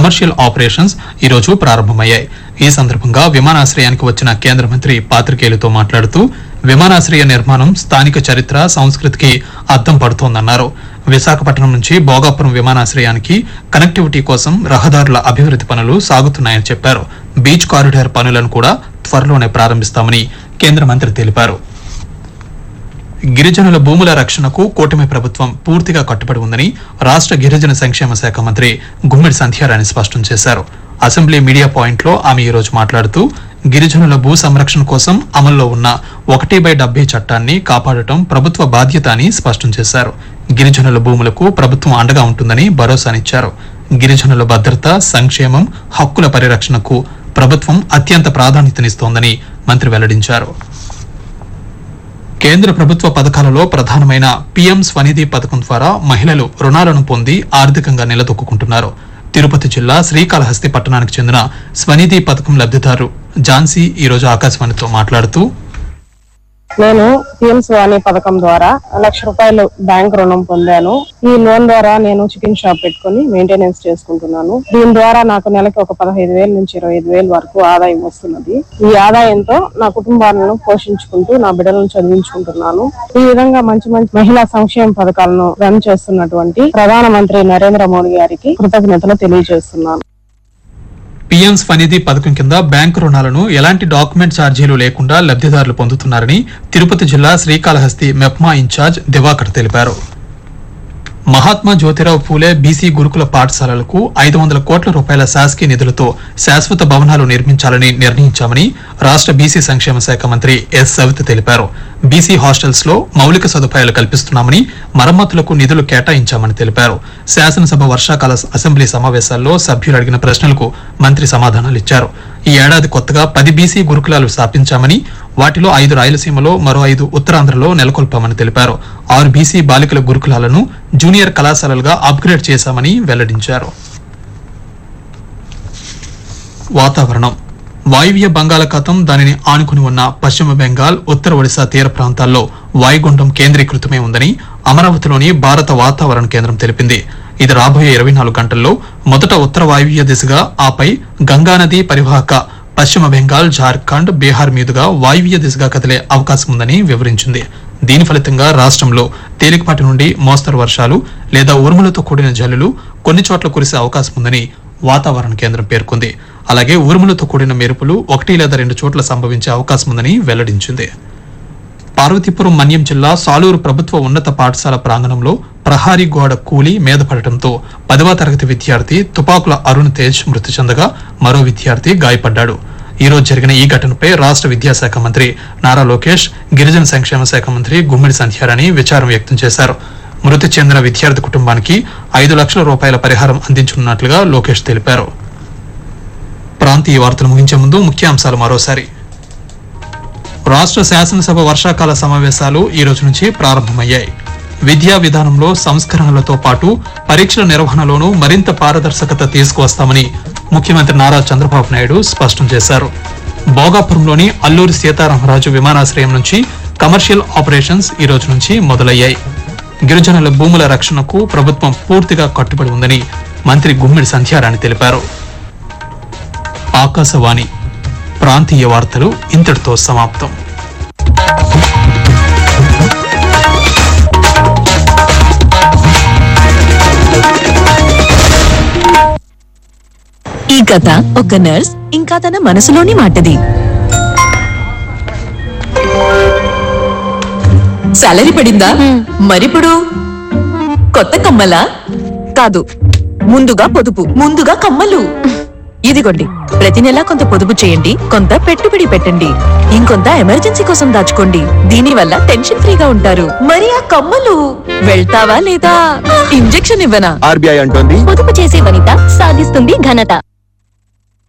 commercial operations ఈ రోజు ప్రారంభమయ్యాయి ఈ సందర్భంగా విమానాశ్రయానికి వచ్చిన కేంద్ర మంత్రి పాత్రికేయులతో మాట్లాడుతూ విమానాశ్రయ నిర్మాణం స్థానిక చరిత్ర సంస్కృతికి అద్దం పడుతోందన్నారు విశాఖపట్నం నుంచి భోగాపురం విమానాశ్రయానికి కనెక్టివిటీ కోసం రహదారుల అభివృద్ధి పనులు సాగుతున్నాయని చెప్పారు బీచ్ కారిడార్ పనులను కూడా త్వరలోనే ప్రారంభిస్తామని కేంద్ర మంత్రి తెలిపారు గిరిజనుల భూముల రక్షణకు కూటమి ప్రభుత్వం పూర్తిగా కట్టుబడి ఉందని రాష్ట్ర గిరిజన సంక్షేమ శాఖ మంత్రి గుమ్మిడి సంధ్యారాణి స్పష్టం చేశారు అసెంబ్లీ మీడియా పాయింట్ లో ఆమె ఈ రోజు మాట్లాడుతూ గిరిజనుల భూ సంరక్షణ కోసం అమల్లో ఉన్న ఒకటి బై డెబ్బై చట్టాన్ని కాపాడటం ప్రభుత్వ బాధ్యత అని స్పష్టం చేశారు గిరిజనుల భూములకు ప్రభుత్వం అండగా ఉంటుందని భరోసానిచ్చారు గిరిజనుల భద్రత సంక్షేమం హక్కుల పరిరక్షణకు ప్రభుత్వం అత్యంత ప్రాధాన్యతనిస్తోందని మంత్రి వెల్లడించారు కేంద్ర ప్రభుత్వ పథకాలలో ప్రధానమైన పీఎం స్వనిధి పథకం ద్వారా మహిళలు రుణాలను పొంది ఆర్థికంగా నిలదొక్కుంటున్నారు తిరుపతి జిల్లా శ్రీకాళహస్తి పట్టణానికి చెందిన స్వనిధి పథకం లబ్ధిదారు ఝాన్సీ ఈ రోజు ఆకాశవాణితో మాట్లాడుతూ నేను పిఎం స్వాని పథకం ద్వారా లక్ష రూపాయలు బ్యాంక్ రుణం పొందాను ఈ లోన్ ద్వారా నేను చికెన్ షాప్ పెట్టుకుని మెయింటెనెన్స్ చేసుకుంటున్నాను దీని ద్వారా నాకు నెలకి ఒక పదహైదు వేల నుంచి ఇరవై ఐదు వేల వరకు ఆదాయం వస్తున్నది ఈ ఆదాయంతో నా కుటుంబాలను పోషించుకుంటూ నా బిడ్డలను చదివించుకుంటున్నాను ఈ విధంగా మంచి మంచి మహిళా సంక్షేమ పథకాలను రన్ చేస్తున్నటువంటి ప్రధానమంత్రి నరేంద్ర మోడీ గారికి కృతజ్ఞతలు తెలియజేస్తున్నాను పీఎం స్వనిధి పథకం కింద బ్యాంకు రుణాలను ఎలాంటి డాక్యుమెంట్ ఛార్జీలు లేకుండా లబ్ధిదారులు పొందుతున్నారని తిరుపతి జిల్లా శ్రీకాళహస్తి మెప్మా ఇన్ఛార్జ్ దివాకర్ తెలిపారు మహాత్మా జ్యోతిరావు పూలే బీసీ గురుకుల పాఠశాలలకు ఐదు వందల కోట్ల రూపాయల శాసకీయ నిధులతో శాశ్వత భవనాలు నిర్మించాలని నిర్ణయించామని రాష్ట్ర బీసీ సంక్షేమ శాఖ మంత్రి ఎస్ సవిత తెలిపారు బీసీ హాస్టల్స్ లో మౌలిక సదుపాయాలు కల్పిస్తున్నామని మరమ్మతులకు నిధులు కేటాయించామని తెలిపారు శాసనసభ వర్షాకాల అసెంబ్లీ సమావేశాల్లో సభ్యులు అడిగిన ప్రశ్నలకు మంత్రి సమాధానాలు ఇచ్చారు ఈ ఏడాది కొత్తగా పది బీసీ గురుకులాలు స్థాపించామని వాటిలో ఐదు రాయలసీమలో మరో ఐదు ఉత్తరాంధ్రలో నెలకొల్పామని తెలిపారు ఆరు బీసీ బాలికల గురుకులాలను జూనియర్ కళాశాలలుగా అప్గ్రేడ్ చేశామని వెల్లడించారు వాతావరణం వాయువ్య బంగాళాఖాతం దానిని ఆనుకుని ఉన్న పశ్చిమ బెంగాల్ ఉత్తర ఒడిశా తీర ప్రాంతాల్లో వాయుగుండం కేంద్రీకృతమై ఉందని అమరావతిలోని భారత వాతావరణ కేంద్రం తెలిపింది ఇది రాబోయే ఇరవై నాలుగు గంటల్లో మొదట ఉత్తర వాయువ్య దిశగా ఆపై గంగానది పరివాహక పశ్చిమ బెంగాల్ జార్ఖండ్ బీహార్ మీదుగా వాయువ్య దిశగా కదిలే అవకాశం ఉందని వివరించింది దీని ఫలితంగా రాష్ట్రంలో తేలికపాటి నుండి మోస్తరు వర్షాలు లేదా ఉరుములతో కూడిన జల్లులు కొన్ని చోట్ల కురిసే అవకాశం ఉందని వాతావరణ కేంద్రం పేర్కొంది అలాగే ఉరుములతో కూడిన మెరుపులు ఒకటి లేదా రెండు చోట్ల సంభవించే అవకాశం ఉందని వెల్లడించింది పార్వతీపురం మన్యం జిల్లా సాలూరు ప్రభుత్వ ఉన్నత పాఠశాల ప్రాంగణంలో ప్రహారీ గోడ కూలి మీద పడటంతో పదవ తరగతి విద్యార్థి తుపాకుల అరుణ్ తేజ్ మృతి చెందగా మరో విద్యార్థి గాయపడ్డాడు ఈ రోజు జరిగిన ఈ ఘటనపై రాష్ట్ర విద్యాశాఖ మంత్రి నారా లోకేష్ గిరిజన సంక్షేమ శాఖ మంత్రి గుమ్మిడి సంధ్యారాణి విచారం వ్యక్తం చేశారు మృతి చెందిన విద్యార్థి కుటుంబానికి ఐదు లక్షల రూపాయల పరిహారం అందించనున్నట్లుగా లోకేష్ తెలిపారు ప్రాంతీయ వార్తలు ముగించే ముందు ముఖ్యాంశాలు మరోసారి రాష్ట్ర శాసనసభ వర్షాకాల సమావేశాలు ఈ రోజు నుంచి ప్రారంభమయ్యాయి విద్యా విధానంలో సంస్కరణలతో పాటు పరీక్షల నిర్వహణలోనూ మరింత పారదర్శకత తీసుకువస్తామని ముఖ్యమంత్రి నారా చంద్రబాబు నాయుడు స్పష్టం చేశారు భోగాపురంలోని అల్లూరి సీతారామరాజు విమానాశ్రయం నుంచి కమర్షియల్ ఆపరేషన్స్ ఈ రోజు నుంచి మొదలయ్యాయి గిరిజనుల భూముల రక్షణకు ప్రభుత్వం పూర్తిగా కట్టుబడి ఉందని మంత్రి గుమ్మిడి సంధ్యారాణి తెలిపారు ఆకాశవాణి ప్రాంతీయ వార్తలు ఇంతటితో సమాప్తం ఈ కథ ఒక నర్స్ ఇంకా తన మనసులోని మాటది సాలరీ పడిందా మరిప్పుడు కొత్త కమ్మలా కాదు ముందుగా పొదుపు ముందుగా కమ్మలు ఇదిగోండి ప్రతి నెలా కొంత పొదుపు చేయండి కొంత పెట్టుబడి పెట్టండి ఇంకొంత ఎమర్జెన్సీ కోసం దాచుకోండి దీని వల్ల టెన్షన్ ఫ్రీగా ఉంటారు మరి ఆ కమ్మలు వెళ్తావా లేదా ఇంజెక్షన్ ఇవ్వనా ఆర్బీఐ అంటోంది పొదుపు చేసే వనిత సాధిస్తుంది ఘనత